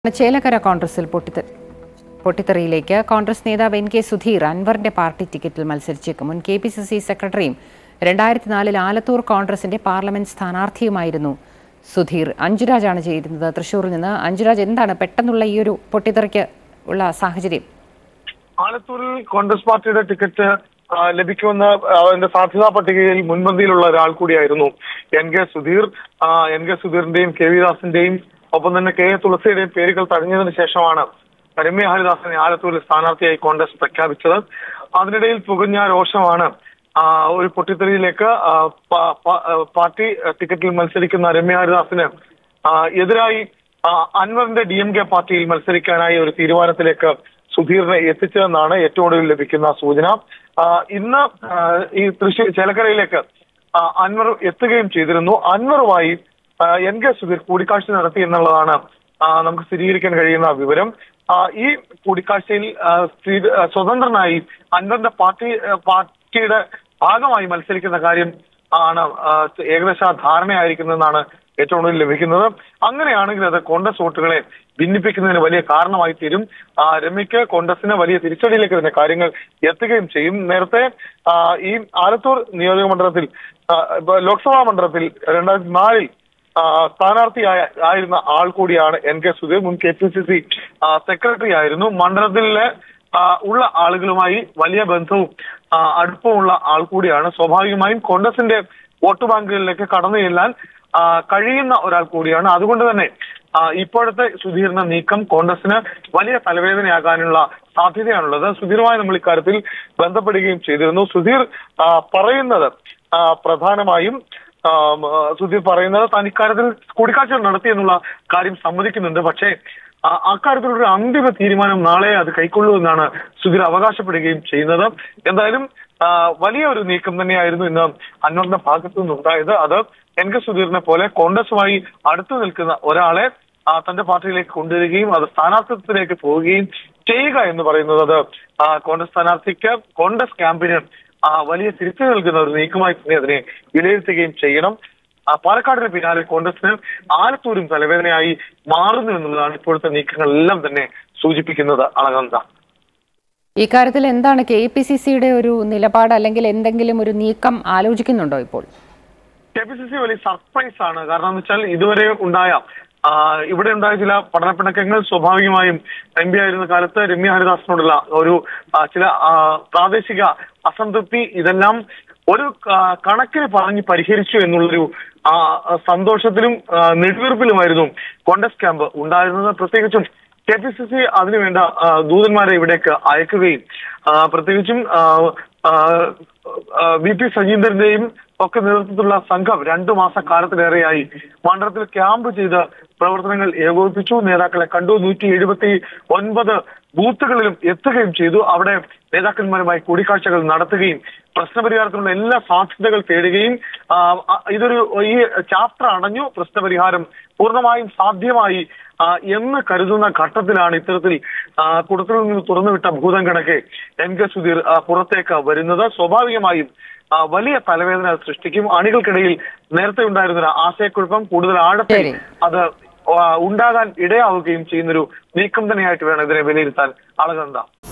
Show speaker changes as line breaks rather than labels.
ചേലക്കര കോൺഗ്രസിൽ പൊട്ടിത്തെ പൊട്ടിത്തെറിയിലേക്ക് കോൺഗ്രസ് നേതാവ് N K Sudheer അൻവറിന്റെ പാർട്ടി ടിക്കറ്റിൽ മത്സരിച്ചേക്കും മുൻ കെ പി സി സി സെക്രട്ടറിയും രണ്ടായിരത്തി നാലിൽ ആലത്തൂർ കോൺഗ്രസിന്റെ പാർലമെന്റ് സ്ഥാനാർത്ഥിയുമായിരുന്നു സുധീർ അഞ്ജുരാജാണ് ചേരുന്നത് തൃശൂരിൽ നിന്ന് അഞ്ജുരാജ് എന്താണ് പെട്ടെന്നുള്ള ഈ ഒരു പൊട്ടിത്തെറിക്ക് ഉള്ള സാഹചര്യം
ആലത്തൂരിൽ കോൺഗ്രസ് പാർട്ടിയുടെ ടിക്കറ്റ് ആ, ലഭിക്കുമെന്ന ആ, അതിന്റെ സാധ്യതാ പട്ടികയിൽ മുൻപന്തിയിലുള്ള ഒരാൾ കൂടിയായിരുന്നു എൻ കെ സുധീർ ആ, എൻ കെ സുധീറിന്റെയും കെ വി ദാസിന്റെയും ഒപ്പം തന്നെ കെ എ തുളസിയുടെയും പേരുകൾ തടഞ്ഞതിന് ശേഷമാണ് രമ്യ ഹരിദാസിനെ ആലത്തൂരിൽ സ്ഥാനാർത്ഥിയായി കോൺഗ്രസ് പ്രഖ്യാപിച്ചത് അതിനിടയിൽ പുകഞ്ഞ രോഷമാണ് ആ, ഒരു പൊട്ടിത്തെറിയിലേക്ക് ആ, പ- പ- ആ, പാർട്ടി ടിക്കറ്റിൽ മത്സരിക്കുന്ന രമ്യ ഹരിദാസിന് ആ, എതിരായി ആ, അൻവറിന്റെ ഡി എം കെ പാർട്ടിയിൽ മത്സരിക്കാനായി ഒരു തീരുമാനത്തിലേക്ക് സുധീറിനെ എത്തിച്ചതെന്നാണ് ഏറ്റവും ഒടുവിൽ ലഭിക്കുന്ന സൂചന ആ, ഇന്ന് ആ, ഈ തൃശ്ശൂർ ചേലക്കരയിലേക്ക് ആ, അൻവർ എത്തുകയും ചെയ്തിരുന്നു അൻവറുമായി ആ, എൻ കെ സുധീർ കൂടിക്കാഴ്ച നടത്തി എന്നുള്ളതാണ് ആ, നമുക്ക് സ്ഥിരീകരിക്കാൻ കഴിയുന്ന വിവരം ആ, ഈ കൂടിക്കാഴ്ചയിൽ ആ, സ്ഥിര- ആ, സ്വതന്ത്രനായി അൻവറിന്റെ പാർട്ടി ആ, പാർട്ടിയുടെ ഭാഗമായി മത്സരിക്കുന്ന കാര്യം ആണ് ആ, ഏകദേശം ധാരണയായിരിക്കുന്നതെന്നാണ് ഏറ്റവും ഒടുവിൽ ലഭിക്കുന്നത് അങ്ങനെയാണെങ്കിൽ അത് കോൺഗ്രസ് വോട്ടുകളെ ഭിന്നിപ്പിക്കുന്നതിന് വലിയ കാരണമായി തീരും ആ, രമ്യക്ക് കോൺഗ്രസിന് വലിയ തിരിച്ചടിയിലേക്ക് തന്നെ കാര്യങ്ങൾ എത്തുകയും ചെയ്യും നേരത്തെ ആ, ഈ ആലത്തൂർ നിയോജക മണ്ഡലത്തിൽ ആ, ഇപ്പൊ ലോക്സഭാ മണ്ഡലത്തിൽ രണ്ടായിരത്തി നാലിൽ ആ, സ്ഥാനാർത്ഥിയായ ആയിരുന്ന ആൾ കൂടിയാണ് എൻ കെ സുധീർ മുൻ K P C C secretary ആയിരുന്നു മണ്ഡലത്തിലെ ആ, ഉള്ള ആളുകളുമായി വലിയ ബന്ധവും ആ, അടുപ്പമുള്ള ആൾ കൂടിയാണ് സ്വാഭാവികമായും കോൺഗ്രസിന്റെ വോട്ട് ബാങ്കുകളിലേക്ക് കടന്നു ചെല്ലാൻ ആ, കഴിയുന്ന ഒരാൾ കൂടിയാണ് അതുകൊണ്ട് തന്നെ ആ, ഇപ്പോഴത്തെ സുധീറിന്റെ നീക്കം കോൺഗ്രസിന് വലിയ തലവേദനയാകാനുള്ള സാധ്യതയാണുള്ളത് സുധീറുമായി നമ്മൾ ഇക്കാര്യത്തിൽ ബന്ധപ്പെടുകയും ചെയ്തിരുന്നു സുധീർ ആ, പറയുന്നത് ആ, പ്രധാനമായും ആ, ഉം, ആ, സുധീർ പറയുന്നത് താൻ ഇക്കാര്യത്തിൽ കൂടിക്കാഴ്ച നടത്തി എന്നുള്ള കാര്യം സമ്മതിക്കുന്നുണ്ട് പക്ഷേ ആ, അക്കാര്യത്തിലൊരു അന്തിമ തീരുമാനം നാളെ അത് കൈക്കൊള്ളൂ എന്നാണ് സുധീർ അവകാശപ്പെടുകയും ചെയ്യുന്നത് എന്തായാലും ആ, വലിയ ഒരു നീക്കം തന്നെയായിരുന്നു ഇന്ന് അന്വറിന്റെ ഭാഗത്തു നിന്നുണ്ടായത് അത് എൻ കെ സുധീറിനെ പോലെ കോൺഗ്രസുമായി അടുത്തു നിൽക്കുന്ന ഒരാളെ ആ, തന്റെ പാർട്ടിയിലേക്ക് കൊണ്ടുവരികയും അത് സ്ഥാനാർത്ഥിത്വത്തിലേക്ക് പോവുകയും ചെയ്യുക എന്ന് പറയുന്നത് അത് ആ, കോൺഗ്രസ് സ്ഥാനാർത്ഥിക്ക് കോൺഗ്രസ് ക്യാമ്പിന് ആ, വലിയ തിരിച്ചു നൽകുന്ന ഒരു നീക്കമായി തന്നെ അതിനെ വിലയിരുത്തുകയും ചെയ്യണം ആ, പാലക്കാടിന് പിന്നാലെ കോൺഗ്രസിന് ആലത്തൂരും തലവേദനയായി മാറുന്നു എന്നുള്ളതാണ് ഇപ്പോഴത്തെ നീക്കങ്ങളെല്ലാം തന്നെ സൂചിപ്പിക്കുന്നത് അളകന്ത
ഇക്കാര്യത്തിൽ എന്താണ് കെ പി സി സിയുടെ ഒരു നിലപാട് അല്ലെങ്കിൽ എന്തെങ്കിലും ഒരു നീക്കം ആലോചിക്കുന്നുണ്ടോ ഇപ്പോൾ
കെ പി സി സി വലിയ സർപ്രൈസ് ആണ് കാരണം എന്ന് വെച്ചാൽ ഇതുവരെ ഉണ്ടായ ആ, ഇവിടെ ഉണ്ടായ ചില പഠനപ്പിണക്കങ്ങൾ സ്വാഭാവികമായും എം പി ആയിരുന്ന കാലത്ത് രമ്യ ഹരിദാസിനോടുള്ള ഒരു ആ, ചില ആ, പ്രാദേശിക അസംതൃപ്തി ഇതെല്ലാം ഒരു ആ, കണക്കിന് പറഞ്ഞ് പരിഹരിച്ചു എന്നുള്ളൊരു ആ, സന്തോഷത്തിലും ആ, നെടുവീർപ്പിലുമായിരുന്നു കോൺഗ്രസ് ക്യാമ്പ് ഉണ്ടായിരുന്നത് പ്രത്യേകിച്ചും കെ പി സി സി അതിനുവേണ്ട ആ, ദൂതന്മാരെ ഇവിടേക്ക് അയക്കുകയും ആ, പ്രത്യേകിച്ചും ആ, ആ, ആ, വി പി സജീന്ദ്രന്റെയും ഒക്കെ നേതൃത്വത്തിലുള്ള സംഘം രണ്ടു മാസക്കാലത്തിലേറെയായി മണ്ഡലത്തിൽ ക്യാമ്പ് ചെയ്ത് പ്രവർത്തനങ്ങൾ ഏകോപിപ്പിച്ചു നേതാക്കളെ കണ്ടു നൂറ്റി എഴുപത്തി ഒൻപത് ബൂത്തുകളിലും എത്തുകയും ചെയ്തു അവിടെ നേതാക്കന്മാരുമായി കൂടിക്കാഴ്ചകൾ നടത്തുകയും പ്രശ്നപരിഹാരത്തിനുള്ള എല്ലാ സാധ്യതകൾ തേടുകയും ആ, ആ, ഇതൊരു ഈ ചാപ്റ്റർ അടഞ്ഞു പ്രശ്നപരിഹാരം പൂർണ്ണമായും സാധ്യമായി ആ, എന്ന് കരുതുന്ന ഘട്ടത്തിലാണ് ഇത്തരത്തിൽ ആ, കുടത്തിൽ നിന്ന് തുറന്നുവിട്ട ഭൂതം കണക്കെ എൻ കെ സുധീർ ആ, പുറത്തേക്ക് വരുന്നത് സ്വാഭാവികമായും ആ, വലിയ തലവേദന അത് സൃഷ്ടിക്കും അണികൾക്കിടയിൽ നേരത്തെ ഉണ്ടായിരുന്ന ഒരു ആശയക്കുഴപ്പം കൂടുതൽ ആഴത്തിൽ
ശരി.
അത് ആ, ഉണ്ടാകാൻ ഇടയാവുകയും ചെയ്യുന്നൊരു നീക്കം തന്നെയായിട്ട് വേണം ഇതിനെ വിലയിരുത്താൻ അളകന്ത